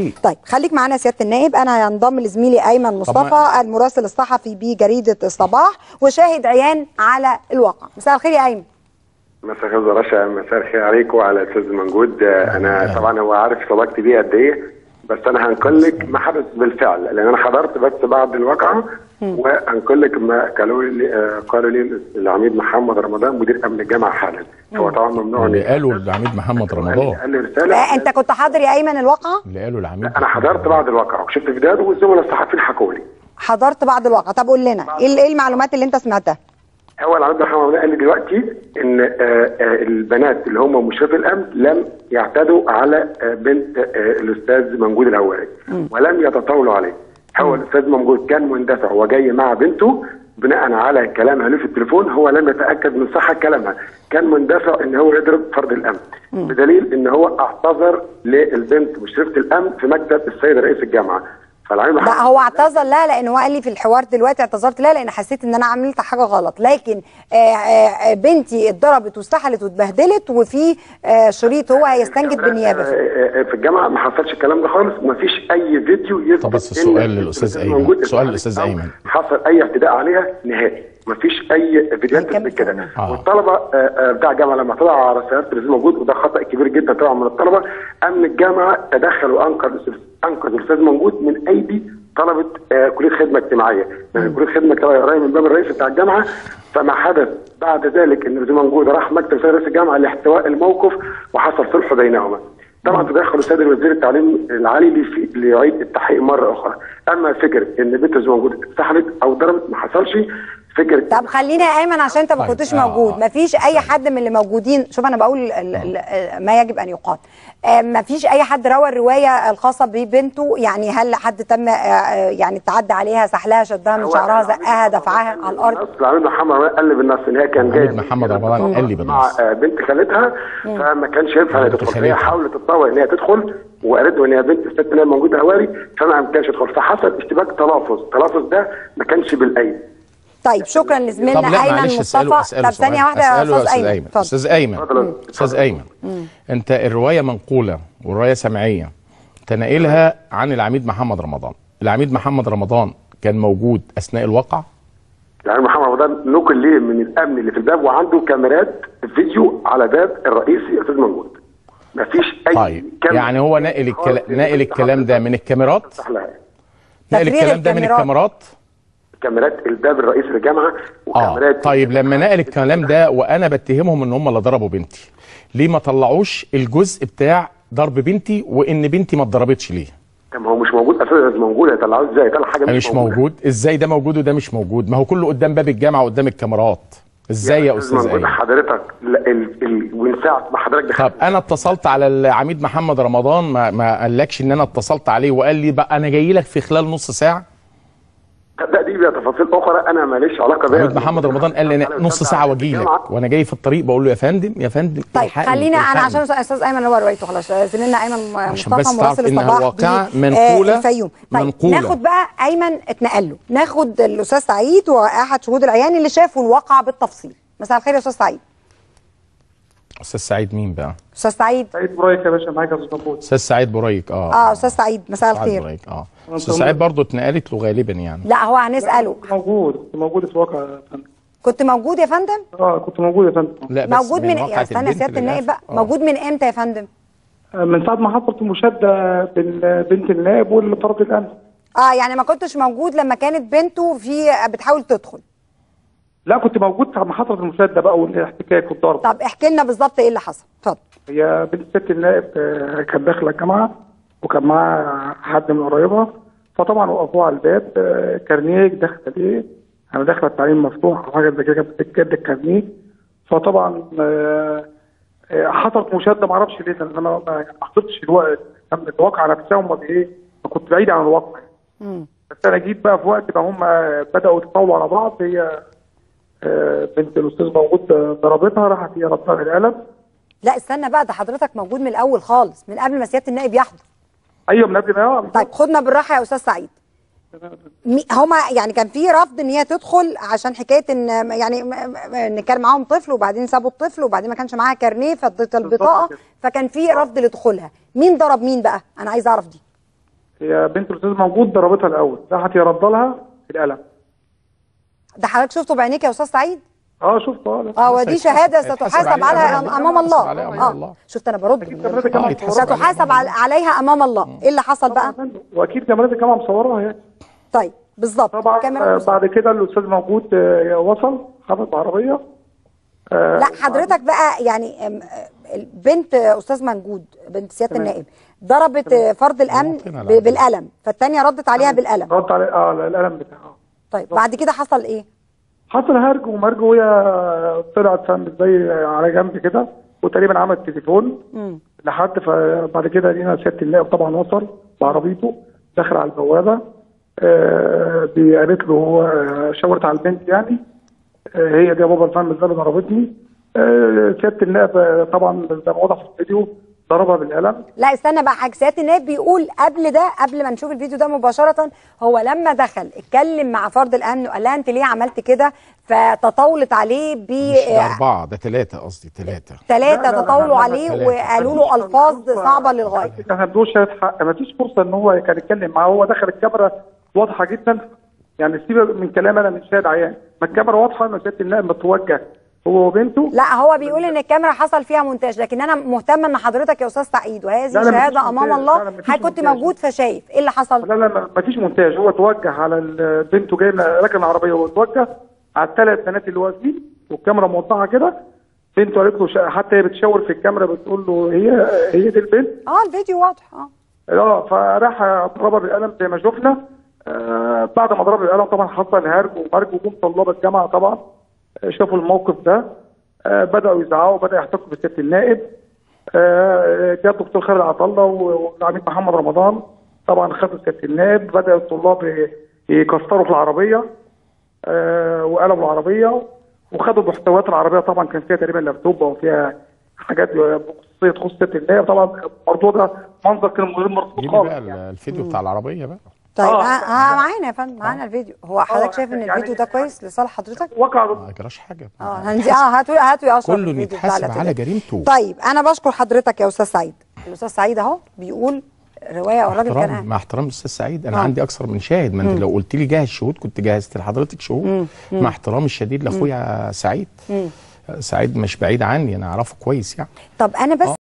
طيب خليك معانا يا سياده النائب انا هينضم لزميلي ايمن مصطفى المراسل الصحفي بجريده الصباح وشاهد عيان على الواقع مساء الخير يا ايمن مساء الخير يا رشا مساء الخير عليكم وعلى الاستاذ منجود انا طبعا هو عارف صداقتي بيه قد ايه بس انا هنقل لك ما حدث بالفعل لان انا حضرت بس بعد الواقعه وهنقل لك ما قالوا لي آه، قالوا لي العميد محمد رمضان مدير امن الجامعه حالا هو طبعا ممنوع اللي إن- قالوا العميد محمد رمضان قال لي رساله آه انت كنت حاضر يا ايمن الواقعه اللي قالوا العميد انا حضرت بعد الواقعه وشفت فيديوهات والزملاء الصحفيين حكوا لي حضرت بعد الواقعه طب قول لنا ايه ايه المعلومات اللي انت سمعتها هو العميد محمد رمضان قال لي دلوقتي ان آه، آه، البنات اللي هم مشرفي الامن لم يعتدوا على آه، بنت آه، الاستاذ منجود الهواري ولم يتطاولوا عليه هو الاستاذ منجود كان مندفع وجاي مع بنته بناء على كلامها له في التليفون هو لم يتاكد من صحه كلامها كان مندفع ان هو يضرب فرد الامن بدليل ان هو اعتذر للبنت مشرفه الامن في مكتب السيد رئيس الجامعه فالعميد محمد لا هو اعتذر لا لان هو قال لي في الحوار دلوقتي اعتذرت لا لان حسيت ان انا عملت حاجه غلط لكن آه، آه، بنتي اتضربت واستحلت واتبهدلت وفي آه، شريط هو هيستنجد بالنيابه فيه. آه، آه، في الجامعه ما حصلش الكلام ده خالص وما فيش اي فيديو يثبت طب بس إن سؤال للأستاذ أيمن. موجود سؤال للأستاذ أو أيمن. حصل اي اعتداء عليها نهائي ما فيش اي فيديوهات هنكمل تثبت كده كلامنا. آه. والطلبه آه، آه، بتاع الجامعه لما طلعوا على سياره التلفزيون موجود وده خطا كبير جدا طبعا من الطلبه امن الجامعه تدخل وانقذ انقذ الاستاذ موجود من ايدي طلبه آه، كليه خدمه اجتماعيه لان كليه خدمه اجتماعيه قريب من باب الرئيس بتاع الجامعه فما حدث بعد ذلك ان الاستاذ موجود راح مكتب سيد رئيس الجامعه لاحتواء الموقف وحصل صلح بينهما طبعا تدخل السيد وزير التعليم العالي لي- ليعيد التحقيق مره اخرى اما فكره ان بنت الزوج موجود اتسحلت او ضربت ما حصلش فكره طب خلينا يا ايمن عشان انت ما طيب، كنتش آه، موجود آه. ما فيش اي حد من اللي موجودين شوف انا بقول ال- ال- ال- ما يجب ان يقال آه، ما فيش اي حد روى الروايه الخاصه ببنته يعني هل حد تم آه، آه، يعني التعدى عليها سحلها شدها من هو شعرها العميد زقها محمد دفعها رمضان على الارض العميد محمد رمضان قال لي بالنص ان هي كان جايه العميد محمد رمضان قال لي مع بالنص. آه، بنت خالتها فما كانش ينفع ان هي بنت تدخل خالتها. فهي حاولت تتطوع ان هي تدخل وقالت له ان هي بنت الست ان هي موجوده هواري فما امكنش تدخل فحصل اشتباك تلافظ التلافظ ده ما كانش بالايد طيب شكرا طب لزميلنا لا ايمن معلش اساله مصطفى اساله طب ثانيه سؤال. واحده يا اساله يا استاذ ايمن اتفضل استاذ ايمن اتفضل. استاذ ايمن انت الروايه منقوله والروايه سمعيه انت ناقلها عن العميد محمد رمضان العميد محمد رمضان كان موجود اثناء الواقع يعني محمد رمضان نقل ليه من الامن اللي في الباب وعنده كاميرات فيديو على باب الرئيسي استاذ موجود ما فيش اي طيب كاميرا يعني هو ناقل الكلام خالص. ناقل الكلام ده من الكاميرات افتح لها. ناقل تفريغ الكلام ده من الكاميرات. الكاميرات كاميرات الباب الرئيسي للجامعه اه وكاميرات طيب لما نقل الكلام ده وانا بتهمهم ان هم اللي ضربوا بنتي ليه ما طلعوش الجزء بتاع ضرب بنتي وان بنتي ما اتضربتش ليه طب ما هو مش موجود اساسا موجود هيطلعوه ازاي طلع حاجه مش, مش, مش موجود ازاي ده موجود وده مش موجود ما هو كله قدام باب الجامعه قدام الكاميرات ازاي يا استاذ موجود ايمن حضرتك لا، ال... ال... ومن ساعه ما حضرتك طب دخلت انا اتصلت على العميد محمد رمضان ما, ما قالكش ان انا اتصلت عليه وقال لي بقى انا جاي لك في خلال نص ساعه ده دي بقى تفاصيل اخرى انا ماليش علاقه بيها العميد محمد رمضان قال لي أنا نص ساعه واجي لك وانا جاي في الطريق بقول له يا فندم يا فندم طيب الحقني، خلينا انا الحقني. عشان استاذ ايمن هو روايته خلاص زميلنا ايمن عشان مصطفى بس تعرف مراسل إنها الصباح الواقعة ب- منقولة- آه، الفيوم طيب منقولة. ناخد بقى ايمن اتنقل له ناخد الاستاذ سعيد واحد شهود العيان اللي شافوا الواقعه بالتفصيل مساء الخير يا استاذ سعيد استاذ سعيد مين بقى استاذ سعيد سعيد برايك يا باشا معاك يا استاذ محمود استاذ سعيد بريك اه اه استاذ سعيد مساء سعيد الخير بريك اه استاذ سعيد برضه اتنقلت له غالبا يعني لا هو هنساله كنت موجود كنت موجود في الواقع يا فندم كنت موجود يا فندم اه كنت موجود يا فندم لا بس موجود من واقعة إيه؟ استنى يا البنت سياده النائب بقى للأسف. آه. موجود من امتى يا فندم آه، من ساعه ما حصلت المشاده بين بنت النائب والطرف الامن اه يعني ما كنتش موجود لما كانت بنته في بتحاول تدخل لا كنت موجود ساعه ما حصلت المشاده بقى والاحتكاك والضرب طب احكي لنا بالظبط ايه اللي حصل اتفضل هي بنت ست النائب آه، كانت داخله الجامعه وكان معاها حد من قرايبها فطبعا وقفوها على الباب آه، كارنيك داخله ليه؟ انا داخله التعليم مفتوح او حاجه زي كده كانت بتتجدد الكارنيه فطبعا آه، آه، حصلت مشاده ما اعرفش ليه لان انا ما ما حضرتش الوقت الواقع نفسها هم ايه كنت بعيد عن الواقع مم. بس انا جيت بقى في وقت ما هم بداوا يتطاولوا على بعض هي آه، بنت الاستاذ موجود آه، ضربتها راحت هي ربطها القلم لا استنى بقى ده حضرتك موجود من الاول خالص من قبل ما سياده النائب يحضر ايوه من قبل ما يقع طيب خدنا بالراحه يا استاذ سعيد مي- هما يعني كان في رفض ان هي تدخل عشان حكايه ان يعني م- م- ان كان معاهم طفل وبعدين سابوا الطفل وبعدين ما كانش معاها كارنيه فادت البطاقه كده. فكان في رفض لدخولها مين ضرب مين بقى انا عايز اعرف دي هي بنت الاستاذ موجود ضربتها الاول راحت يرد لها القلم ده حضرتك شفته بعينيك يا استاذ سعيد اه شفت اه اه ودي شهاده هيتحاسب ستحاسب عليها عليها أمام امام الله. الله عليها أمام اه الله. شفت انا برد كاميرات الجامعه آه، يتحاسب مصوراها. ستحاسب على- عليها امام الله ايه اللي حصل بقى واكيد كاميرات الجامعه مصوراها يعني طيب بالظبط طبعا كاميرا آه، مصورة. بعد كده الاستاذ موجود آه، وصل حاطط بعربيه آه، لا حضرتك بقى يعني أم، آه، بنت استاذ منجود بنت سياده تمام. النائب ضربت آه، فرد الامن المواطنة ب- لا. بالقلم فالتانيه ردت عليها بالقلم رد على اه القلم بتاعها طيب بعد كده حصل ايه حصل هرج ومرج وهي طلعت فاهم ازاي على جنب كده وتقريبا عملت تليفون مم. لحد فبعد كده لينا سياده النائب طبعا وصل بعربيته دخل على البوابه آه دي قالت له هو آه، شاورت على البنت يعني آه هي دي يا بابا الفهم ازاي اللي ضربتني آه سياده النائب آه، طبعا زي ما واضح في الفيديو ضربها بالقلم لا استنى بقى حاجه سياده النائب بيقول قبل ده قبل ما نشوف الفيديو ده مباشره هو لما دخل اتكلم مع فرد الامن وقال لها انت ليه عملت كده فتطاولت عليه ب مش ده اربعه ده ثلاثه قصدي ثلاثه لا، لا، ثلاثه لا، تطاولوا لا، لا، عليه ثلاثة. وقالوا له الفاظ صعبه للغايه احنا بدوش حق ما فيش فرصه ان هو كان يتكلم معاه هو دخل الكاميرا واضحه جدا يعني سيبك من كلام انا مش شاهد عيان ما الكاميرا واضحه ان سياده النائب متوجه هو وبنته لا هو بيقول ان الكاميرا حصل فيها مونتاج لكن انا مهتمه ان حضرتك يا استاذ سعيد وهذه لا، لا، مفيش شهاده امام مونتاج. الله لا، لا، مفيش حضرتك كنت مونتاج. موجود فشايف ايه اللي حصل لا لا ما- ما فيش مونتاج هو توجه على ال- بنته جاي من راكن العربيه وتوجه على الثلاث بنات اللي واقفين والكاميرا موضحه كده بنته قالت له شا- حتى هي بتشاور في الكاميرا بتقول له هي هي دي البنت اه الفيديو واضح اه اه فراح ضربها بالقلم زي ما شفنا آه بعد ما ضرب بالقلم طبعا حصل هرج ومرج وجم طلاب الجامعه طبعا آه، شافوا الموقف ده آه بداوا يزعقوا بدا يحتكوا بسياده النائب آه جاء الدكتور خالد عطا الله والعميد محمد رمضان طبعا خدوا سياده النائب بدا الطلاب ي- يكسروا في العربيه آه وقلبوا العربيه وخدوا محتويات العربيه طبعا كان فيها تقريبا لابتوب وفيها حاجات خصوصيه تخص سياده النائب طبعا الموضوع ده منظر كان غير مرفوض جيبي خالص بقى ال- الفيديو بتاع العربيه بقى طيب آه. آه. آه معانا يا فندم معانا الفيديو هو حضرتك شايف ان يعني- الفيديو ده كويس لصالح حضرتك وقع ما جراش حاجه اه هنزي اه هاتوا هاتوا يا اشرف كله الفيديو بتاع يتحاسب الاعتداء. على جريمته. طيب انا بشكر حضرتك يا استاذ سعيد الاستاذ سعيد اهو بيقول روايه او الراجل كان احترام قاعد. مع احترام الاستاذ سعيد انا آه. عندي اكثر من شاهد ما انت لو قلت لي جاهز شهود كنت جهزت لحضرتك شهود مع احترامي الشديد لاخويا سعيد سعيد مش بعيد عني انا اعرفه كويس يعني طب انا بس